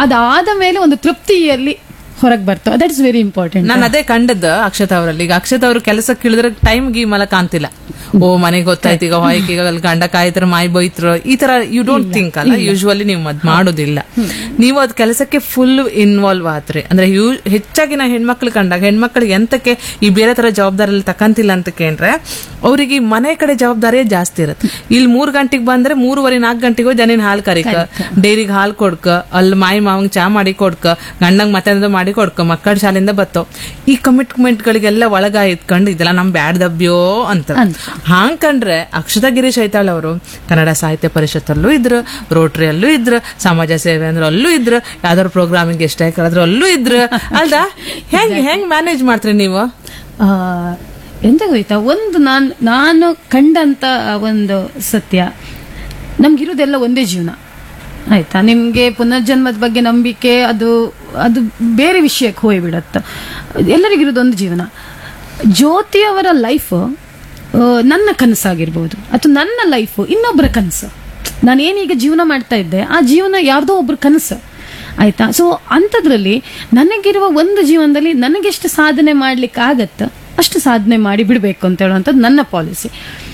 ಅದಾದ ಮೇಲೆ ಒಂದು ತೃಪ್ತಿಯಲ್ಲಿ ಹೊರಗೆ ಬರ್ತವೆ ದಟ್ ಇಸ್ ವೆರಿ ಇಂಪಾರ್ಟೆಂಟ್ ನಾನು ಅದೇ ಕಂಡದ್ದು ಅಕ್ಷತಾ ಅವರಲ್ಲಿ ಈಗ ಅಕ್ಷತಾ ಅವರು ಕೆಲಸಕ್ಕೆ ಇಳಿದ್ರೆ ಟೈಮ್ ಗೀಮಲ್ಲ ಕಾಣ್ತಿಲ್ಲ ಓ ಮನೆಗೆ ಗೊತ್ತಾಯ್ತು ಈಗ ಹೊಯ್ಕ್ ಈಗ ಅಲ್ಲಿ ಗಂಡ ಕಾಯ್ತಾರ ಮಾಯಿ ಬೈತ್ರ ಈ ತರ ಯು ಡೋಂಟ್ ಥಿಂಕ್ ಅಲ್ಲ ಯೂಶುವಲಿ ನೀವು ಅದ್ ಮಾಡೋದಿಲ್ಲ ನೀವು ಅದ್ ಕೆಲಸಕ್ಕೆ ಫುಲ್ ಇನ್ವಾಲ್ವ್ ಆತ್ರಿ ಅಂದ್ರೆ ಯೂ ಹೆಚ್ಚಾಗಿ ನಾ ಹೆಣ್ಮಕ್ಳು ಕಂಡಾಗ ಹೆಣ್ಮಕ್ಳಿಗೆ ಎಂತಕ್ಕೆ ಈ ಬೇರೆ ತರ ಜವಾಬ್ದಾರಿ ತಕಂತಿಲ್ಲ ಅಂತ ಕೇಂದ್ರೆ ಅವ್ರಿಗೆ ಈ ಮನೆ ಕಡೆ ಜವಾಬ್ದಾರಿ ಜಾಸ್ತಿ ಇರುತ್ತೆ ಇಲ್ಲಿ ಮೂರ್ ಗಂಟೆಗೆ ಬಂದ್ರೆ ಮೂರುವರೆ ನಾಲ್ಕು ಗಂಟೆಗೂ ಜನಿನ ಹಾಲು ಕರಿಕ ಡೈರಿಗೆ ಹಾಲು ಕೊಡ್ಕ ಅಲ್ಲಿ ಮಾಯಿ ಮಾವಂಗ್ ಚಾ ಮಾಡಿ ಕೊಡ್ಕ ಗಂಡಂಗ್ ಮತ್ತೆ ಮಾಡಿ ಕೊಡ್ಕ ಮಕ್ಕಳ ಶಾಲೆಯಿಂದ ಬತ್ತೋ ಈ ಕಮಿಟ್ಮೆಂಟ್ ಗಳಿಗೆಲ್ಲ ಒಳಗ ಇಟ್ಕೊಂಡು ಇದೆಲ್ಲ ನಮ್ ಬ್ಯಾಡ್ ದಬ್ಬ್ಯೋ ಅಂತ ಹಾಂಗ್ ಕಂಡ್ರೆ ಅಕ್ಷತಾ ಗಿರೀಶ್ ಐತಾಳ್ ಅವರು ಕನ್ನಡ ಸಾಹಿತ್ಯ ಪರಿಷತ್ತಲ್ಲೂ ಇದ್ರು ರೋಟ್ರಿಯಲ್ಲೂ ಇದ್ರು ಸಮಾಜ ಸೇವೆ ಅಂದ್ರೆ ಅಲ್ಲೂ ಇದ್ರು ಯಾವ್ದಾದ್ರು ಪ್ರೋಗ್ರಾಮಿಂಗ್ ಎಷ್ಟೇ ಕಳೆದ್ರು ಅಲ್ಲೂ ಇದ್ರು ಅಲ್ದ ಹೆಂಗ್ ಹೆಂಗ್ ಮ್ಯಾನೇಜ್ ಮಾಡ್ತೀರಿ ನೀವು ಆ, ಎಂತ ಗೊತ್ತಾ ಒಂದು ನಾನು ನಾನು ಕಂಡಂತ ಒಂದು ಸತ್ಯ ನಮ್ಗಿರೋದೆಲ್ಲ ಒಂದೇ ಜೀವನ ಆಯ್ತಾ ನಿಮ್ಗೆ ಪುನರ್ಜನ್ಮದ ಬಗ್ಗೆ ನಂಬಿಕೆ ಅದು ಅದು ಬೇರೆ ವಿಷಯಕ್ಕೆ ಹೋಗ್ಬಿಡತ್ತ ಎಲ್ಲರಿಗಿರೋದು ಒಂದು ಜೀವನ ಜ್ಯೋತಿ ಅವರ ಲೈಫ್ ನನ್ನ ಕನಸಾಗಿರ್ಬೋದು ಅಥವಾ ನನ್ನ ಲೈಫ್ ಇನ್ನೊಬ್ಬರ ಕನಸು ನಾನು ಏನೀಗ ಜೀವನ ಮಾಡ್ತಾ ಇದ್ದೆ ಆ ಜೀವನ ಯಾರ್ದೋ ಒಬ್ರ ಕನಸು ಆಯ್ತಾ ಸೊ ಅಂಥದ್ರಲ್ಲಿ ನನಗಿರುವ ಒಂದು ಜೀವನದಲ್ಲಿ ನನಗೆಷ್ಟು ಸಾಧನೆ ಮಾಡ್ಲಿಕ್ಕೆ ಆಗತ್ತ ಅಷ್ಟು ಸಾಧನೆ ಮಾಡಿ ಬಿಡಬೇಕು ಅಂತ ಹೇಳುವಂಥದ್ದು ನನ್ನ ಪಾಲಿಸಿ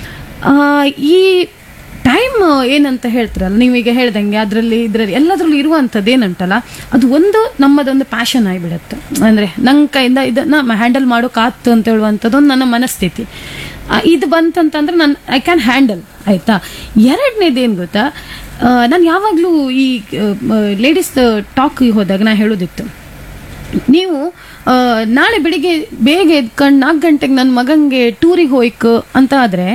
ಈ ಟೈಮ್ ಏನಂತ ಹೇಳ್ತಾರಲ್ಲ ನೀವೀಗ ಹೇಳ್ದಂಗೆ ಅದರಲ್ಲಿ ಇದರಲ್ಲಿ ಎಲ್ಲದರಲ್ಲೂ ಇರುವಂಥದ್ದು ಏನಂತಲ್ಲ ಅದು ಒಂದು ನಮ್ಮದೊಂದು ಪ್ಯಾಷನ್ ಆಗಿಬಿಡುತ್ತೆ ಅಂದರೆ ನನ್ನ ಕೈಯಿಂದ ಇದನ್ನ ಹ್ಯಾಂಡಲ್ ಮಾಡೋಕ್ಕಾಗ್ತು ಅಂತ ಹೇಳುವಂಥದ್ದು ಒಂದು ನನ್ನ ಮನಸ್ಥಿತಿ ಆ, ಇದು ಬಂತಂತಂದ್ರೆ ನಾನು ಐ ಕ್ಯಾನ್ ಹ್ಯಾಂಡಲ್ ಆಯ್ತಾ ಎರಡನೇದು ಏನು ಗೊತ್ತಾ ನಾನು ಯಾವಾಗಲೂ ಈ ಲೇಡೀಸ್ ಟಾಕ್ ಹೋದಾಗ ನಾ ಹೇಳೋದಿತ್ತು ನೀವು ಆ, ನಾಳೆ ಬೆಳಿಗ್ಗೆ ಬೇಗ ಎದ್ಕೊಂಡು ನಾಲ್ಕು ಗಂಟೆಗೆ ನನ್ನ ಮಗಂಗೆ ಟೂರಿಗೆ ಹೋಯ್ಕು ಅಂತ ಆದರೆ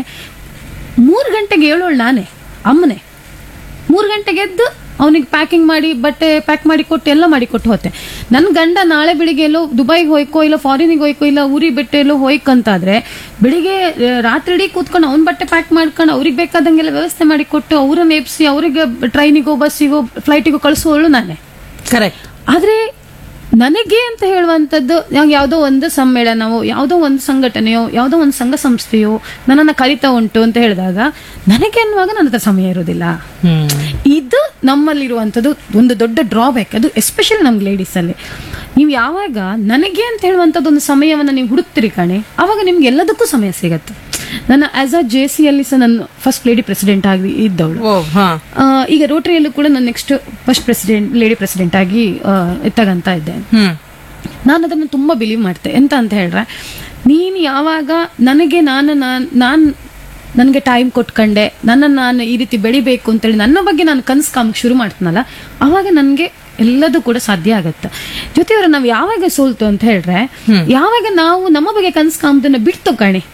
ಮೂರು ಗಂಟೆಗೆ ಹೇಳೋಳು ನಾನೇ ಅಮ್ಮನೆ ಮೂರು ಗಂಟೆಗೆ ಎದ್ದು ಅವನಿಗೆ ಪ್ಯಾಕಿಂಗ್ ಮಾಡಿ ಬಟ್ಟೆ ಪ್ಯಾಕ್ ಮಾಡಿ ಕೊಟ್ಟು ಎಲ್ಲ ಮಾಡಿ ಕೊಟ್ಟು ಹೋತೆ ನನ್ನ ಗಂಡ ನಾಳೆ ಬೆಳಿಗ್ಗೆ ಎಲ್ಲೋ ದುಬೈಗೆ ಹೋಯ್ಕೋ ಇಲ್ಲ ಫಾರಿನಿಗೆ ಹೋಯ್ಕೋ ಇಲ್ಲ ಊರಿಗೆ ಬಿಟ್ಟು ಎಲ್ಲೋ ಹೋಯ್ಕಂತಾದ್ರೆ ಬೆಳಿಗ್ಗೆ ಆ, ರಾತ್ರಿ ಇಡೀ ಕೂತ್ಕೊಂಡು ಅವ್ನ ಬಟ್ಟೆ ಪ್ಯಾಕ್ ಮಾಡ್ಕೊಂಡು ಅವ್ರಿಗೆ ಬೇಕಾದಂಗೆಲ್ಲ ವ್ಯವಸ್ಥೆ ಮಾಡಿ ಕೊಟ್ಟು ಅವ್ರನ್ನ ಎಬ್ಸಿ ಅವರಿಗೆ ಟ್ರೈನಿಗೋ ಬಸ್ಸಿಗೋ ಫ್ಲೈಟಿಗೋ ಕಳಿಸೋಳು ನಾನೇ ಕರೆಕ್ಟ್ ಆದ್ರೆ ನನಗೆ ಅಂತ ಹೇಳುವಂಥದ್ದು ನಂಗೆ ಯಾವುದೋ ಒಂದು ಸಮ್ಮೇಳನವೋ ಯಾವುದೋ ಒಂದು ಸಂಘಟನೆಯೋ ಯಾವುದೋ ಒಂದು ಸಂಘ ಸಂಸ್ಥೆಯೋ ನನ್ನನ್ನು ಕರಿತಾ ಉಂಟು ಅಂತ ಹೇಳಿದಾಗ ನನಗೆ ಅನ್ನುವಾಗ ನನ್ನ ಹತ್ರ ಸಮಯ ಇರೋದಿಲ್ಲ ಹ್ಮ್ ಇದು ನಮ್ಮಲ್ಲಿರುವಂಥದ್ದು ಒಂದು ದೊಡ್ಡ ಡ್ರಾಬ್ಯಾಕ್ ಅದು ಎಸ್ಪೆಷಲಿ ನಮ್ಗೆ ಲೇಡೀಸಲ್ಲಿ ನೀವು ಯಾವಾಗ ನನಗೆ ಅಂತ ಹೇಳುವಂಥದ್ದು ಒಂದು ಸಮಯವನ್ನು ನೀವು ಹುಡುಕ್ತಿರಿ ಕಣೆ ಅವಾಗ ನಿಮ್ಗೆ ಎಲ್ಲದಕ್ಕೂ ಸಮಯ ಸಿಗತ್ತೆ ನನ್ನ ಆಸ್ ಅ ಜೆ ಸಿ ಅಲ್ಲಿ ಸಹ ನಾನು ಫಸ್ಟ್ ಲೇಡಿ ಪ್ರೆಸಿಡೆಂಟ್ ಆಗಿ ಇದ್ದವಳು ಓ ಹಾ ಆ, ಈಗ ರೋಟರಿಯಲ್ಲೂ ಕೂಡ ನಾನು next first president lady president ಆಗಿ ಆ, ತಗಂತ ಇದ್ದೆ ಹ್ಮ್ ನಾನು ಅದನ್ನು ತುಂಬ ಬಿಲೀವ್ ಮಾಡ್ತೆ ಎಂತ ಅಂತ ಹೇಳಿದ್ರೆ ನೀನು ಯಾವಾಗ ನನಗೆ ನಾನು ನಾನು ನನಗೆ ಟೈಮ್ ಕೊಟ್ಕೊಂಡೆ ನನ್ನನ್ನು ನಾನು ಈ ರೀತಿ ಬೆಳಿಬೇಕು ಅಂತೇಳಿ ನನ್ನ ಬಗ್ಗೆ ನಾನು ಕನಸು ಕಾಮಕ್ಕೆ ಶುರು ಮಾಡ್ತೀನಲ್ಲ ಅವಾಗ ನನಗೆ ಎಲ್ಲದೂ ಕೂಡ ಸಾಧ್ಯ ಆಗತ್ತೆ ಜೊತೆಯವರು ನಾವು ಯಾವಾಗ ಸೋಲ್ತು ಅಂತ ಹೇಳಿದ್ರೆ ಯಾವಾಗ ನಾವು ನಮ್ಮ ಬಗ್ಗೆ ಕನಸು ಕಾಮದನ್ನ ಬಿಡ್ತು ಕಣೆ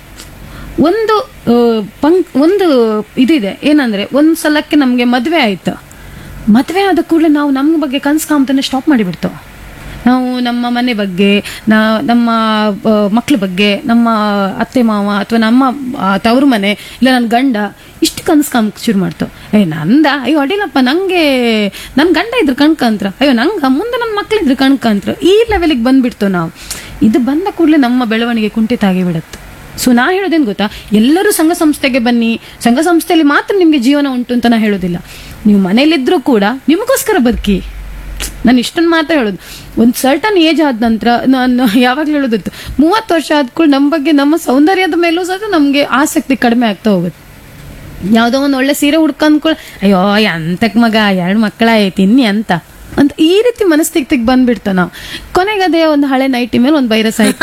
ಒಂದು ಆ, ಪಂಕ್ ಒಂದು ಇದಿದೆ ಏನಂದ್ರೆ ಒಂದು ಸಲಕ್ಕೆ ನಮಗೆ ಮದುವೆ ಆಯ್ತು ಮದುವೆ ಆದ ಕೂಡಲೇ ನಾವು ನಮ್ಮ ಬಗ್ಗೆ ಕನಸು ಕಾಮತನ ಸ್ಟಾಪ್ ಮಾಡಿಬಿಡ್ತು ನಾವು ನಮ್ಮ ಮನೆ ಬಗ್ಗೆ ನಾ ನಮ್ಮ ಮಕ್ಕಳ ಬಗ್ಗೆ ನಮ್ಮ ಅತ್ತೆ ಮಾವ ಅಥವಾ ನಮ್ಮ ಆ, ತವರು ಮನೆ ಇಲ್ಲ ನನ್ನ ಗಂಡ ಇಷ್ಟು ಕನಸು ಕಾಮ್ ಶುರು ಮಾಡ್ತು ಏ ನಂದ ಅಯ್ಯೋ ಅಡಿಲಪ್ಪ ನಂಗೆ ನನ್ನ ಗಂಡ ಇದ್ರು ಕಣ್ಕಂತ್ರ ಅಯ್ಯೋ ನಂಗೆ ಮುಂದೆ ನನ್ನ ಮಕ್ಳಿದ್ರು ಕಣ್ಕಂತ್ರ ಈ ಲೆವೆಲಿಗೆ ಬಂದ್ಬಿಡ್ತು ನಾವು ಇದು ಬಂದ ಕೂಡಲೇ ನಮ್ಮ ಬೆಳವಣಿಗೆ ಕುಂಠಿತ ಆಗಿಬಿಡುತ್ತೆ ಸೊ ನಾ ಹೇಳೋದೇನು ಗೊತ್ತಾ ಎಲ್ಲರೂ ಸಂಘ ಸಂಸ್ಥೆಗೆ ಬನ್ನಿ ಸಂಘ ಸಂಸ್ಥೆಯಲ್ಲಿ ಮಾತ್ರ ನಿಮಗೆ ಜೀವನ ಉಂಟು ಅಂತ ನಾ ಹೇಳೋದಿಲ್ಲ ನೀವು ಮನೇಲಿದ್ರೂ ಕೂಡ ನಿಮಗೋಸ್ಕರ ಬದುಕಿ ನಾನು ಇಷ್ಟನ್ನು ಮಾತ್ರ ಹೇಳೋದು ಒಂದು ಸರ್ಟನ್ ಏಜ್ ಆದ ನಂತರ ನಾನು ಯಾವಾಗಲೂ ಹೇಳೋದಿತ್ತು ಮೂವತ್ತು ವರ್ಷ ಆದ್ಕೂಡ ನಮ್ಮ ಬಗ್ಗೆ ನಮ್ಮ ಸೌಂದರ್ಯದ ಮೇಲೂ ಸಹ ನಮಗೆ ಆಸಕ್ತಿ ಕಡಿಮೆ ಆಗ್ತಾ ಹೋಗುತ್ತೆ ಯಾವುದೋ ಒಂದು ಒಳ್ಳೆ ಸೀರೆ ಹುಡ್ಕೊಂಡ್ಕೊಳ್ ಅಯ್ಯೋ ಎಂತಕ್ ಮಗ ಎರಡು ಮಕ್ಕಳಾಯ್ತು ಇನ್ನಿ ಅಂತ ಅಂತ ಈ ರೀತಿ ಮನಸ್ಥಿತಿಗೆ ಬಂದ್ಬಿಡ್ತ ನಾವು ಕೊನೆಗೆ ಅದೇ ಒಂದು ಹಳೆ ನೈಟಿ ಮೇಲೆ ಒಂದು ವೈರಸ್ ಆಯ್ತು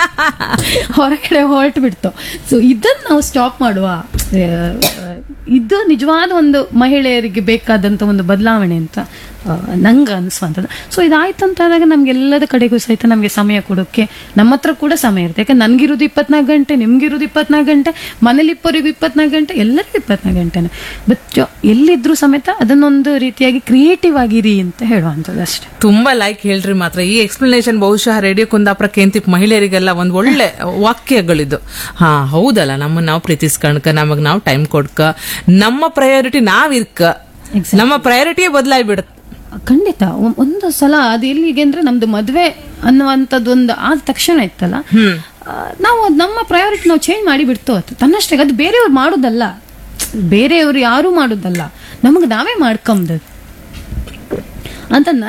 ಹೊರಗಡೆ ಹೊರಟು ಬಿಡ್ತು ಸೊ ಇದನ್ನ ನಾವು ಸ್ಟಾಪ್ ಮಾಡುವ ಆ, ಇದು ನಿಜವಾದ ಒಂದು ಮಹಿಳೆಯರಿಗೆ ಬೇಕಾದಂತ ಒಂದು ಬದಲಾವಣೆ ಅಂತ ಆ, ನಂಗೆ ಅನಿಸುವಂಥದ್ದು ಸೊ ಇದಾಯ್ತು ಅಂತ ಆದಾಗ ನಮ್ಗೆಲ್ಲದ ಕಡೆಗೂ ಸಹಿತ ನಮಗೆ ಸಮಯ ಕೊಡೋಕೆ ನಮ್ಮ ಹತ್ರ ಕೂಡ ಸಮಯ ಇರುತ್ತೆ ಯಾಕಂದ್ರೆ ನನ್ಗಿರೋದು ಇಪ್ಪತ್ನಾಲ್ಕು ಗಂಟೆ ನಿಮ್ಗಿರೋದು ಇಪ್ಪತ್ನಾಲ್ಕು ಗಂಟೆ ಮನೇಲಿ ಇಬ್ಬರಿಗೂ ಇಪ್ಪತ್ನಾಲ್ಕು ಗಂಟೆ ಎಲ್ಲರಿಗೂ ಇಪ್ಪತ್ನಾಲ್ಕು ಗಂಟೆನೆ ಬಟ್ ಎಲ್ಲಿದ್ರು ಸಮೇತ ಅದನ್ನೊಂದು ರೀತಿಯಾಗಿ ಕ್ರಿಯೇಟಿವ್ ಆಗಿರಿ ಅಂತ ಹೇಳುವಂಥದ್ದು ಅಷ್ಟೇ ತುಂಬಾ ಲೈಕ್ ಹೇಳ್ರಿ ಮಾತ್ರ ಈ ಎಕ್ಸ್ಪ್ಲನೇಷನ್ ಬಹುಶಃ ರೇಡಿಯೋ ಕುಂದಾಪುರ ಕೇಂತಿಪ್ ಮಹಿಳೆಯರಿಗೆಲ್ಲ ಒಂದ್ ಒಳ್ಳೆ ವಾಕ್ಯಗಳಿದು ಹಾ ಹೌದಲ್ಲ ನಮ್ಮನ್ನ ನಾವು ಪ್ರೀತಿಸ್ಕಣ್ಕ ನಮಗ್ ನಾವು ಟೈಮ್ ಕೊಡ್ಕ ನಮ್ಮ ಪ್ರಯಾರಿಟಿ ನಾವ್ ಇರ್ಕ ನಮ್ಮ ಪ್ರಯಾರಿಟಿಯೇ ಬದಲಾಗ್ಬಿಡತ್ ಖಂಡಿತ ಒ- ಒಂದು ಸಲ ಅದು ಎಲ್ಲಿಗೆ ಅಂದ್ರೆ ನಮ್ದು ಮದ್ವೆ ಅನ್ನುವಂಥದ್ದು ಒಂದು ಆದ ತಕ್ಷಣ ಇತ್ತಲ್ಲ ಆ, ನಾವು ಅದ್ ನಮ್ಮ ಪ್ರಯಾರಿಟಿ ನಾವು ಚೇಂಜ್ ಮಾಡಿ ಬಿಡ್ತು ಅದು ತನ್ನಷ್ಟೇ ಅದು ಬೇರೆಯವ್ರು ಮಾಡೋದಲ್ಲ ಬೇರೆಯವ್ರು ಯಾರು ಮಾಡೋದಲ್ಲ ನಮಗೆ ನಾವೇ ಮಾಡ್ಕೊಂಬದು ಅಂತ